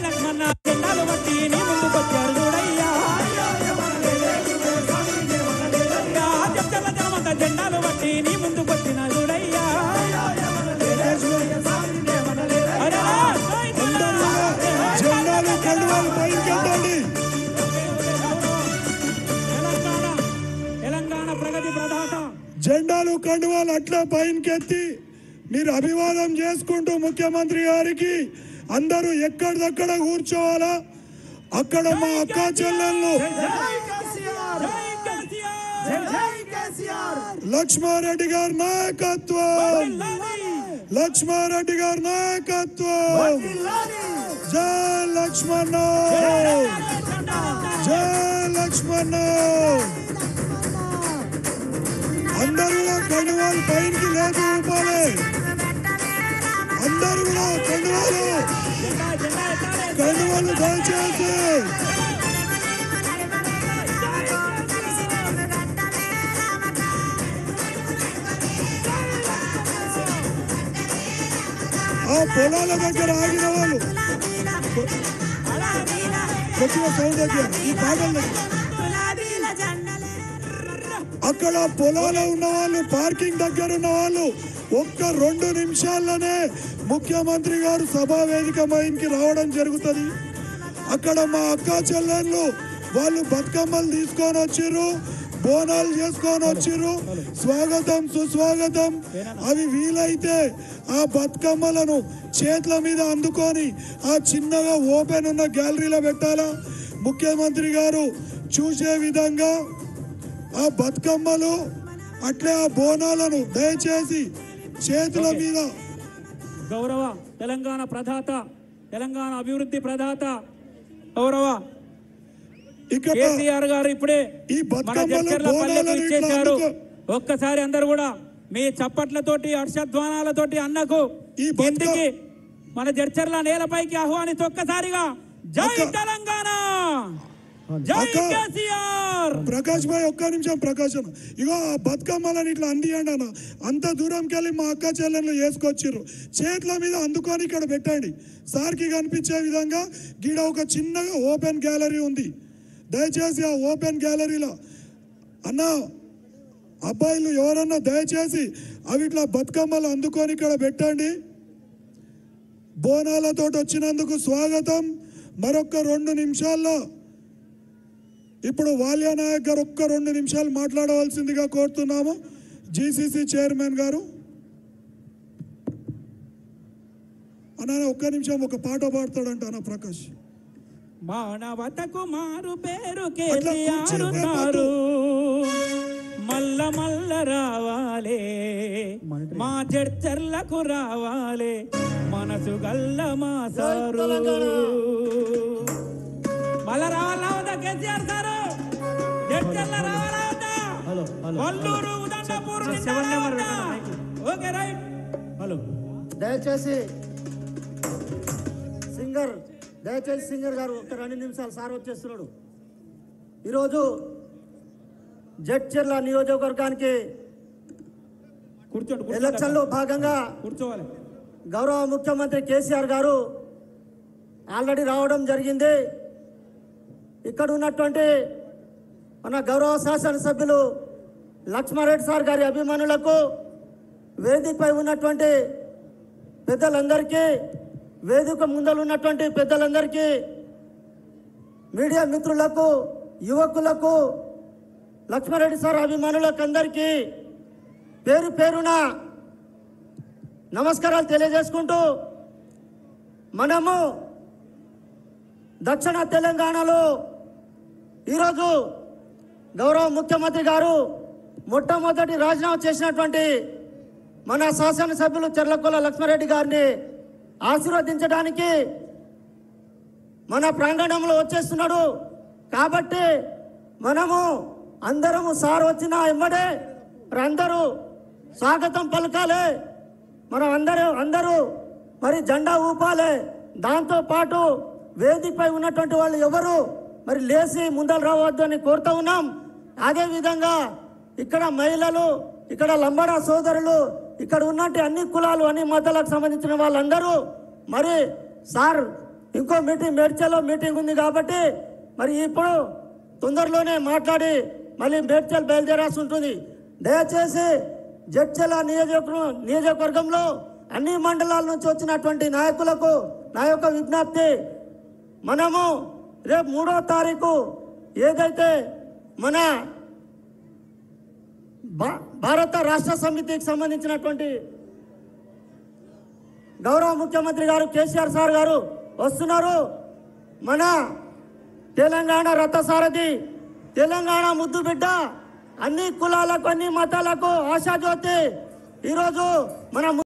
లక్ష్మణ జెండాలు బట్టి నీ ముందుకొచ్చారు చూడయ్యా యా, చెప్తల జనమంత జెండాలు బట్టి నీ ముందుకొచ్చిన చూడయ్యా అరే, జెండాలు కండువాలు పైకెత్తండి తెలంగాణ తెలంగాణ ప్రగతి ప్రదాత జెండాలు కండువాలు అట్లా పైనకెత్తి మీరు అభివాదం చేసుకుంటూ ముఖ్యమంత్రి గారికి అందరూ ఎక్కడిదక్కడ కూర్చోవాలా అక్కడ మా అక్క చెల్లెళ్ళు జై కేసీఆర్ లక్ష్మారెడ్డి గారి నాయకత్వం లక్ష్మారెడ్డి గారి నాయకత్వం జై లక్ష్మణ జై లక్ష్మణ అందరూ కూడా కండువాలు పైనకి లేపి ఊపాలి అందరూ కూడా కండువాలు కండువాలు దయచేసి ఆ పొలాల దగ్గర ఆగిన వాళ్ళు కొద్దిగా సౌండ్ దగ్గర ఈ పాటల దగ్గర అక్కడ పొలాలు ఉన్న వాళ్ళు పార్కింగ్ దగ్గర ఉన్న వాళ్ళు ఒక్క రెండు నిమిషాల్లోనే ముఖ్యమంత్రి గారు సభా వేదిక మైన్కి రావడం జరుగుతుంది అక్కడ మా అక్క చెల్లెళ్ళు వాళ్ళు బతుకమ్మలు తీసుకొని వచ్చిర్రు బోనాలు చేసుకొని వచ్చిర్రు స్వాగతం సుస్వాగతం అవి వీలైతే ఆ బతుకమ్మలను చేతుల మీద అందుకొని ఆ చిన్నగా ఓపెన్ ఉన్న గ్యాలరీలో పెట్టాలా ముఖ్యమంత్రి గారు చూసే విధంగా ఆ బతుకమ్మలు అట్లే ఆ బోనాలను దయచేసి చేతుల మీద గౌరవ తెలంగాణ ప్రదాత తెలంగాణ అభివృద్ధి ప్రదాత గౌరవ ఇక్కడ కేసీఆర్ గారు ఇప్పుడే ఈ మన బతుకమ్మలు జడ్చర్ల పల్లెకు బోనాలను ఇట్లా ఇచ్చేశారు అందుకో. ఒక్కసారి అందరు కూడా మీ చప్పట్లతోటి హర్షధ్వానాలతోటి అన్నకు ఈ బతుక- ఇంటికి మన జడ్చర్ల నేలపైకి ఆహ్వానించి ఒక్కసారిగా జై అక్క- తెలంగాణ జై అక్క- కేసీఆర్ ప్రకాష్ భాయ్ ఒక్క నిమిషం ప్రకాష్ అన్న ఇగో ఆ బతుకమ్మలని ఇట్లా అందియండి అన్న అంత దూరంకి వెళ్ళి మా అక్క చెల్లెళ్ళు వేసుకొచ్చిర్రు చేతుల మీద అందుకొని ఇక్కడ పెట్టండి సార్కి కనిపించే విధంగా గీడ ఒక చిన్నగా ఓపెన్ గ్యాలరీ ఉంది దయచేసి ఆ ఓపెన్ గ్యాలరీలో అన్న అబ్బాయిలు ఎవరన్నా దయచేసి అవి ఇట్లా బతుకమ్మలు అందుకొని ఇక్కడ పెట్టండి బోనాలతో వచ్చినందుకు స్వాగతం మరొక రెండు నిమిషాల్లో ఇప్పుడు వాల్యా నాయక్ గారు ఒక్క రెండు నిమిషాలు మాట్లాడవలసిందిగా కోరుతున్నాము జీసీసీ చైర్మన్ గారు అన్న ఒక్క నిమిషం ఒక పాట పాడతాడంట అన్న ప్రకాష్ మానవతకు మారు పేరు అట్లా కేసీఆర్ కూర్చో, గారు మల్ల మల్ల రావాలే మా చర్చర్లకు రావాలే మనసు గల్ల మా సారు మళ్ళా రావాలా వద్దా కేసీఆర్ సారు చర్చర్ల రావాలా వద్దా హలో హలో కొల్లూరు ఉదండపూర్ నుండి సెవెన్ నెంబర్ రావాలా? ఓకే రైట్ హలో దయచేసి సింగర్ దయచేసి సింగర్ గారు ఒక రెండు నిమిషాలు సార్ వచ్చేస్తున్నాడు ఈరోజు జడ్చర్ల నియోజకవర్గానికి కూర్చోండి కూర్చోండి ఎలక్షన్లో భాగంగా కూర్చోవాలి గౌరవ ముఖ్యమంత్రి కేసీఆర్ గారు ఆల్రెడీ రావడం జరిగింది ఇక్కడ ఉన్నటువంటి మన గౌరవ శాసనసభ్యులు లక్ష్మారెడ్డి సార్ గారి అభిమానులకు వేదికపై ఉన్నటువంటి పెద్దలందరికీ వేదిక ముందర ఉన్నటువంటి పెద్దలందరికీ మీడియా మిత్రులకు యువకులకు లక్ష్మారెడ్డి సార్ అభిమానులకు అందరికీ పేరు పేరున నమస్కారాలు తెలియజేసుకుంటూ మనము దక్షిణ తెలంగాణలో ఈరోజు గౌరవ ముఖ్యమంత్రి గారు మొట్టమొదటి రాజీనామా చేసినటువంటి మన శాసనసభ్యులు చెర్లకొల్ల లక్ష్మారెడ్డి గారిని ఆశీర్వదించడానికి మన ప్రాంగణంలో వచ్చేస్తున్నాడు కాబట్టి మనము అందరము సార్ వచ్చిన ఎమ్మడే మరి అందరూ స్వాగతం పలకాలి మనం అందరూ అందరూ మరి జెండా ఊపాలి దాంతో పాటు వేదికపై ఉన్నటువంటి వాళ్ళు ఎవరు మరి లేచి ముందలు రావద్దు అని కోరుతూ ఉన్నాం అదేవిధంగా ఇక్కడ మహిళలు ఇక్కడ లంబడా సోదరులు ఇక్కడ ఉన్నట్టు అన్ని కులాలు అన్ని మతాలకు సంబంధించిన వాళ్ళందరూ మరి సార్ ఇంకో మీటింగ్ మేడ్చల్లో మీటింగ్ ఉంది కాబట్టి మరి ఇప్పుడు తొందరలోనే మాట్లాడి మళ్ళీ మేడ్చల్ బయలుదేరాల్సి ఉంటుంది దయచేసి జడ్చల నియోజకవర్గం నియోజకవర్గంలో అన్ని మండలాల నుంచి వచ్చినటువంటి నాయకులకు నా యొక్క విజ్ఞప్తి మనము రేపు మూడో తారీఖు ఏదైతే మన భా- భారత రాష్ట్ర సమితికి సంబంధించినటువంటి గౌరవ ముఖ్యమంత్రి గారు కేసీఆర్ సార్ గారు వస్తున్నారు మన తెలంగాణ రథసారథి తెలంగాణ ముద్దు బిడ్డ అన్ని కులాలకు అన్ని మతాలకు ఆశాజ్యోతి ఈరోజు మన